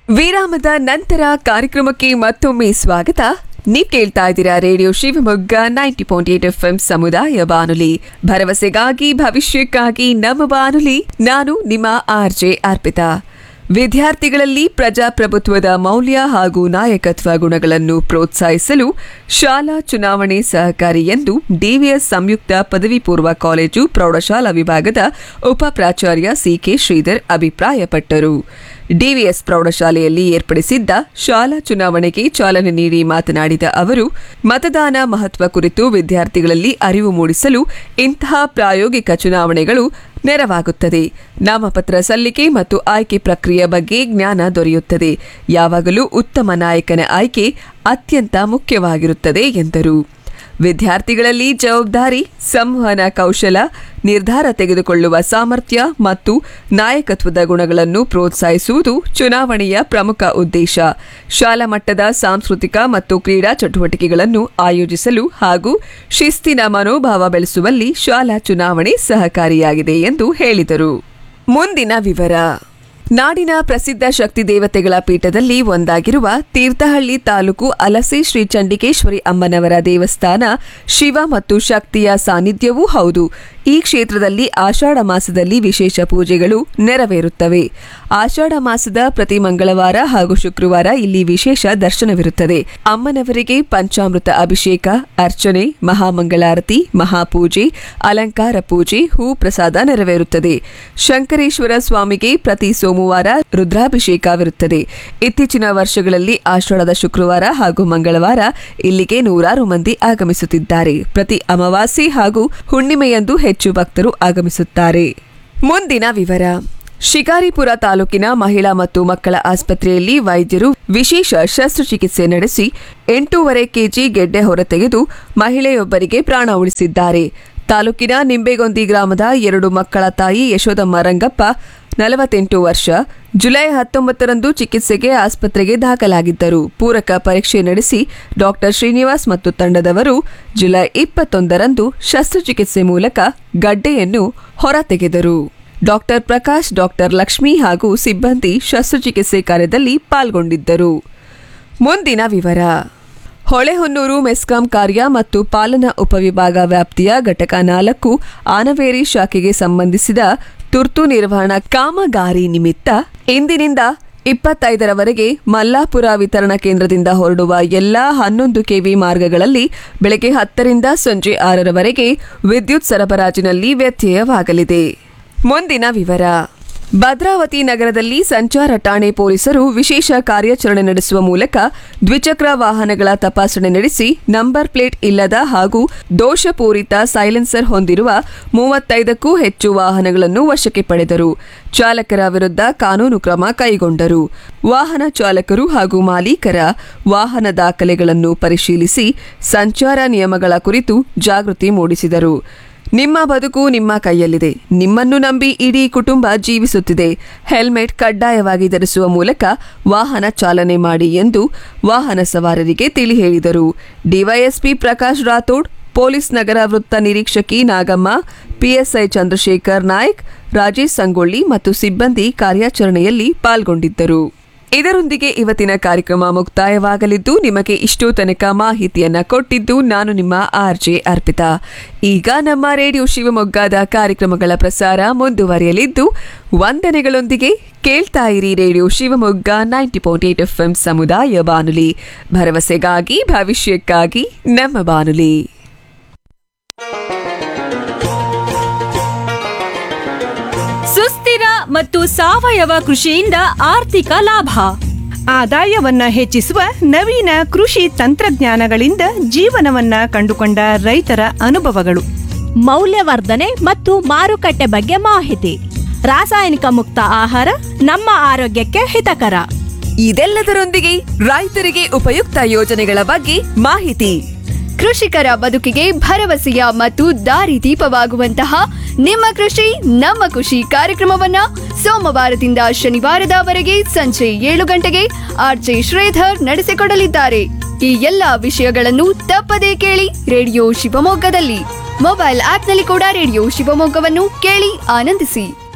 ವಿರಾಮದ ನಂತರ ಕಾರ್ಯಕ್ರಮಕ್ಕೆ ಮತ್ತೊಮ್ಮೆ ಸ್ವಾಗತ ನೀವ್ ಕೇಳ್ತಾ ಇದ್ದೀರಾ radio Shivamogga ninety point eight F ಸಮುದಾಯ ಬಾನುಲಿ ಭರವಸೆಗಾಗಿ ಭವಿಷ್ಯಕ್ಕಾಗಿ ನಮ್ಮ ಬಾನುಲಿ ನಾನು ನಿಮ್ಮ ಆರ್ಜೆ ಅರ್ಪಿತಾ ವಿದ್ಯಾರ್ಥಿಗಳಲ್ಲಿ ಪ್ರಜಾಪ್ರಭುತ್ವದ ಮೌಲ್ಯ ಹಾಗೂ ನಾಯಕತ್ವ ಗುಣಗಳನ್ನು ಪ್ರೋತ್ಸಾಹಿಸಲು ಶಾಲಾ ಚುನಾವಣೆ ಸಹಕಾರಿ ಎಂದು ಡಿವಿಎಸ್ ಸಂಯುಕ್ತ ಪದವಿ ಪೂರ್ವ ಕಾಲೇಜು ಪ್ರೌಢಶಾಲಾ ವಿಭಾಗದ ಉಪ ಪ್ರಾಚಾರ್ಯ ಸಿಕೆ ಶ್ರೀಧರ್ ಅಭಿಪ್ರಾಯಪಟ್ಟರು ಡಿವಿಎಸ್ ಪ್ರೌಢಶಾಲೆಯಲ್ಲಿ ಏರ್ಪಡಿಸಿದ್ದ ಶಾಲಾ ಚುನಾವಣೆಗೆ ಚಾಲನೆ ನೀಡಿ ಮಾತನಾಡಿದ ಅವರು ಮತದಾನ ಮಹತ್ವ ಕುರಿತು ವಿದ್ಯಾರ್ಥಿಗಳಲ್ಲಿ ಅರಿವು ಮೂಡಿಸಲು ಇಂತಹ ಪ್ರಾಯೋಗಿಕ ಚುನಾವಣೆಗಳು ನೆರವಾಗುತ್ತದೆ ನಾಮಪತ್ರ ಸಲ್ಲಿಕೆ ಮತ್ತು ಆಯ್ಕೆ ಪ್ರಕ್ರಿಯೆ ಬಗ್ಗೆ ಜ್ಞಾನ ದೊರೆಯುತ್ತದೆ ಯಾವಾಗಲೂ ಉತ್ತಮ ನಾಯಕನ ಆಯ್ಕೆ ಅತ್ಯಂತ ಮುಖ್ಯವಾಗಿರುತ್ತದೆ ಎಂದರು ವಿದ್ಯಾರ್ಥಿಗಳಲ್ಲಿ ಜವಾಬ್ದಾರಿ ಸಂವಹನ ಕೌಶಲ ನಿರ್ಧಾರ ತೆಗೆದುಕೊಳ್ಳುವ ಸಾಮರ್ಥ್ಯ ಮತ್ತು ನಾಯಕತ್ವದ ಗುಣಗಳನ್ನು ಪ್ರೋತ್ಸಾಹಿಸುವುದು ಚುನಾವಣೆಯ ಪ್ರಮುಖ ಉದ್ದೇಶ ಶಾಲಾ ಮಟ್ಟದ ಸಾಂಸ್ಕೃತಿಕ ಮತ್ತು ಕ್ರೀಡಾ ಚಟುವಟಿಕೆಗಳನ್ನು ಆಯೋಜಿಸಲು ಹಾಗೂ ಶಿಸ್ತಿನ ಮನೋಭಾವ ಬೆಳೆಸುವಲ್ಲಿ ಶಾಲಾ ಚುನಾವಣೆ ಸಹಕಾರಿಯಾಗಿದೆ ಎಂದು ಹೇಳಿದರು ಮುಂದಿನ ವಿವರ ನಾಡಿನ ಪ್ರಸಿದ್ಧ ಶಕ್ತಿ ದೇವತೆಗಳ ಪೀಠದಲ್ಲಿ ಒಂದಾಗಿರುವ ತೀರ್ಥಹಳ್ಳಿ ತಾಲೂಕು ಅಲಸೆ ಶ್ರೀ ಚಂಡಿಕೇಶ್ವರಿ ಅಮ್ಮನವರ ದೇವಸ್ಥಾನ ಶಿವ ಮತ್ತು ಶಕ್ತಿಯ ಸಾನ್ನಿಧ್ಯವೂ ಹೌದು ಈ ಕ್ಷೇತ್ರದಲ್ಲಿ ಆಷಾಢ ಮಾಸದಲ್ಲಿ ವಿಶೇಷ ಪೂಜೆಗಳು ನೆರವೇರುತ್ತವೆ ಆಷಾಢ ಮಾಸದ ಪ್ರತಿ ಮಂಗಳವಾರ ಹಾಗೂ ಶುಕ್ರವಾರ ಇಲ್ಲಿ ವಿಶೇಷ ದರ್ಶನವಿರುತ್ತದೆ ಅಮ್ಮನವರಿಗೆ ಪಂಚಾಮೃತ ಅಭಿಷೇಕ ಅರ್ಚನೆ ಮಹಾಮಂಗಳಾರತಿ ಮಹಾಪೂಜೆ ಅಲಂಕಾರ ಪೂಜೆ ಹೂ ಪ್ರಸಾದ ನೆರವೇರುತ್ತದೆ ಶಂಕರೇಶ್ವರ ಸ್ವಾಮಿಗೆ ಪ್ರತಿ ಸೋಮವಾರ ರುದ್ರಾಭಿಷೇಕವಿರುತ್ತದೆ ಇತ್ತೀಚಿನ ವರ್ಷಗಳಲ್ಲಿ ಆಷಾಢದ ಶುಕ್ರವಾರ ಹಾಗೂ ಮಂಗಳವಾರ ಇಲ್ಲಿಗೆ ನೂರಾರು ಮಂದಿ ಆಗಮಿಸುತ್ತಿದ್ದಾರೆ ಪ್ರತಿ ಅಮಾವಾಸ್ಯೆ ಹಾಗೂ ಹುಣ್ಣಿಮೆಯಂದು ಹೆಚ್ಚು ಭಕ್ತರು ಆಗಮಿಸುತ್ತಾರೆ ಮುಂದಿನ ವಿವರ ಶಿಕಾರಿಪುರ ತಾಲೂಕಿನ ಮಹಿಳಾ ಮತ್ತು ಮಕ್ಕಳ ಆಸ್ಪತ್ರೆಯಲ್ಲಿ ವೈದ್ಯರು ವಿಶೇಷ ಶಸ್ತ್ರಚಿಕಿತ್ಸೆ ನಡೆಸಿ ಎಂಟೂವರೆ ಕೆಜಿ ಗೆಡ್ಡೆ ಹೊರತೆಗೆದು ಮಹಿಳೆಯೊಬ್ಬರಿಗೆ ಪ್ರಾಣ ಉಳಿಸಿದ್ದಾರೆ ತಾಲೂಕಿನ ನಿಂಬೆಗೊಂದಿ ಗ್ರಾಮದ ಎರಡು ಮಕ್ಕಳ ತಾಯಿ ಯಶೋದಮ್ಮ ರಂಗಪ್ಪ ನಲವತ್ತೆಂಟು ವರ್ಷ ಜುಲೈ ಹತ್ತೊಂಬತ್ತರಂದು ಚಿಕಿತ್ಸೆಗೆ ಆಸ್ಪತ್ರೆಗೆ ದಾಖಲಾಗಿದ್ದರು ಪೂರಕ ಪರೀಕ್ಷೆ ನಡೆಸಿ ಡಾಕ್ಟರ್ ಶ್ರೀನಿವಾಸ್ ಮತ್ತು ತಂಡದವರು ಜುಲೈ ಇಪ್ಪತ್ತೊಂದರಂದು ಶಸ್ತ್ರಚಿಕಿತ್ಸೆ ಮೂಲಕ ಗಡ್ಡೆಯನ್ನು ಹೊರತೆಗೆದರು ಡಾಕ್ಟರ್ ಪ್ರಕಾಶ್ ಡಾಕ್ಟರ್ ಲಕ್ಷ್ಮಿ ಹಾಗೂ ಸಿಬ್ಬಂದಿ ಶಸ್ತ್ರಚಿಕಿತ್ಸೆ ಕಾರ್ಯದಲ್ಲಿ ಪಾಲ್ಗೊಂಡಿದ್ದರು ಮುಂದಿನ ವಿವರ ಹೊಳೆಹೊನ್ನೂರು ಮೆಸ್ಕಾಂ ಕಾರ್ಯ ಮತ್ತು ಪಾಲನಾ ಉಪವಿಭಾಗ ವ್ಯಾಪ್ತಿಯ ಘಟಕ ನಾಲ್ಕು ಆನವೇರಿ ಶಾಖೆಗೆ ಸಂಬಂಧಿಸಿದ ತುರ್ತು ನಿರ್ವಹಣಾ ಕಾಮಗಾರಿ ನಿಮಿತ್ತ ಇಂದಿನಿಂದ ಇಪ್ಪತ್ತೈದರವರೆಗೆ ಮಲ್ಲಾಪುರ ವಿತರಣಾ ಕೇಂದ್ರದಿಂದ ಹೊರಡುವ ಎಲ್ಲಾ ಹನ್ನೊಂದು ಕೆವಿ ಮಾರ್ಗಗಳಲ್ಲಿ ಬೆಳಗ್ಗೆ ಹತ್ತರಿಂದ ಸಂಜೆ ಆರರವರೆಗೆ ವಿದ್ಯುತ್ ಸರಬರಾಜಿನಲ್ಲಿ ವ್ಯತ್ಯಯವಾಗಲಿದೆ ಮುಂದಿನ ವಿವರ ಭದ್ರಾವತಿ ನಗರದಲ್ಲಿ ಸಂಚಾರ ಠಾಣೆ ಪೊಲೀಸರು ವಿಶೇಷ ಕಾರ್ಯಾಚರಣೆ ನಡೆಸುವ ಮೂಲಕ ದ್ವಿಚಕ್ರ ವಾಹನಗಳ ತಪಾಸಣೆ ನಡೆಸಿ ನಂಬರ್ ಪ್ಲೇಟ್ ಇಲ್ಲದ ಹಾಗೂ ದೋಷಪೂರಿತ ಸೈಲೆನ್ಸರ್ ಹೊಂದಿರುವ ಮೂವತ್ತೈದಕ್ಕೂ ಹೆಚ್ಚು ವಾಹನಗಳನ್ನು ವಶಕ್ಕೆ ಪಡೆದರು ಚಾಲಕರ ವಿರುದ್ಧ ಕಾನೂನು ಕ್ರಮ ಕೈಗೊಂಡರು ವಾಹನ ಚಾಲಕರು ಹಾಗೂ ಮಾಲೀಕರ ವಾಹನ ದಾಖಲೆಗಳನ್ನು ಪರಿಶೀಲಿಸಿ ಸಂಚಾರ ನಿಯಮಗಳ ಕುರಿತು ಜಾಗೃತಿ ಮೂಡಿಸಿದರು ನಿಮ್ಮ ಬದುಕು ನಿಮ್ಮ ಕೈಯಲ್ಲಿದೆ ನಿಮ್ಮನ್ನು ನಂಬಿ ಇಡೀ ಕುಟುಂಬ ಜೀವಿಸುತ್ತಿದೆ ಹೆಲ್ಮೆಟ್ ಕಡ್ಡಾಯವಾಗಿ ಧರಿಸುವ ಮೂಲಕ ವಾಹನ ಚಾಲನೆ ಮಾಡಿ ಎಂದು ವಾಹನ ಸವಾರರಿಗೆ ತಿಳಿ ಹೇಳಿದರು ಡಿವೈಎಸ್ಪಿ ಪ್ರಕಾಶ್ ರಾಥೋಡ್ ಪೊಲೀಸ್ ನಗರ ವೃತ್ತ ನಿರೀಕ್ಷಕಿ ನಾಗಮ್ಮ ಪಿಎಸ್ಐ ಚಂದ್ರಶೇಖರ್ ನಾಯ್ಕ್ ರಾಜೇಶ್ ಸಂಗೊಳ್ಳಿ ಮತ್ತು ಸಿಬ್ಬಂದಿ ಕಾರ್ಯಾಚರಣೆಯಲ್ಲಿ ಪಾಲ್ಗೊಂಡಿದ್ದರು ಇದರೊಂದಿಗೆ ಇವತ್ತಿನ ಕಾರ್ಯಕ್ರಮ ಮುಕ್ತಾಯವಾಗಲಿದ್ದು ನಿಮಗೆ ಇಷ್ಟೋ ತನಕ ಮಾಹಿತಿಯನ್ನ ಕೊಟ್ಟಿದ್ದು ನಾನು ನಿಮ್ಮ ಆರ್ಜೆ ಅರ್ಪಿತಾ ಈಗ ನಮ್ಮ ರೇಡಿಯೋ ಶಿವಮೊಗ್ಗದ ಕಾರ್ಯಕ್ರಮಗಳ ಪ್ರಸಾರ ಮುಂದುವರಿಯಲಿದ್ದು ವಂದನೆಗಳೊಂದಿಗೆ ಕೇಳ್ತಾ ಇರಿ radio Shivamogga ninety point eight F ಸಮುದಾಯ ಬಾನುಲಿ ಭರವಸೆಗಾಗಿ ಭವಿಷ್ಯಕ್ಕಾಗಿ ನಮ್ಮ ಬಾನುಲಿ ಸುಸ್ಥಿರ ಮತ್ತು ಸಾವಯವ ಕೃಷಿಯಿಂದ ಆರ್ಥಿಕ ಲಾಭ ಆದಾಯವನ್ನ ಹೆಚ್ಚಿಸುವ ನವೀನ ಕೃಷಿ ತಂತ್ರಜ್ಞಾನಗಳಿಂದ ಜೀವನವನ್ನ ಕಂಡುಕೊಂಡ ರೈತರ ಅನುಭವಗಳು ಮೌಲ್ಯವರ್ಧನೆ ಮತ್ತು ಮಾರುಕಟ್ಟೆ ಬಗ್ಗೆ ಮಾಹಿತಿ ರಾಸಾಯನಿಕ ಮುಕ್ತ ಆಹಾರ ನಮ್ಮ ಆರೋಗ್ಯಕ್ಕೆ ಹಿತಕರ ಇದೆಲ್ಲದರೊಂದಿಗೆ ರೈತರಿಗೆ ಉಪಯುಕ್ತ ಯೋಜನೆಗಳ ಬಗ್ಗೆ ಮಾಹಿತಿ ಕೃಷಿಕರ ಬದುಕಿಗೆ ಭರವಸೆಯ ಮತ್ತು ದಾರಿದೀಪವಾಗುವಂತಹ ನಿಮ್ಮ ಕೃಷಿ ನಮ್ಮ ಖುಷಿ ಕಾರ್ಯಕ್ರಮವನ್ನ ಸೋಮವಾರದಿಂದ ಶನಿವಾರದವರೆಗೆ ಸಂಜೆ ಏಳು ಗಂಟೆಗೆ ಆರ್ಜೆ ಶ್ರೀಧರ್ ನಡೆಸಿಕೊಡಲಿದ್ದಾರೆ ಈ ಎಲ್ಲಾ ವಿಷಯಗಳನ್ನು ತಪ್ಪದೇ ಕೇಳಿ ರೇಡಿಯೋ ಶಿವಮೊಗ್ಗದಲ್ಲಿ ಮೊಬೈಲ್ ಆಪ್ನಲ್ಲಿ ಕೂಡ ರೇಡಿಯೋ ಶಿವಮೊಗ್ಗವನ್ನು ಕೇಳಿ ಆನಂದಿಸಿ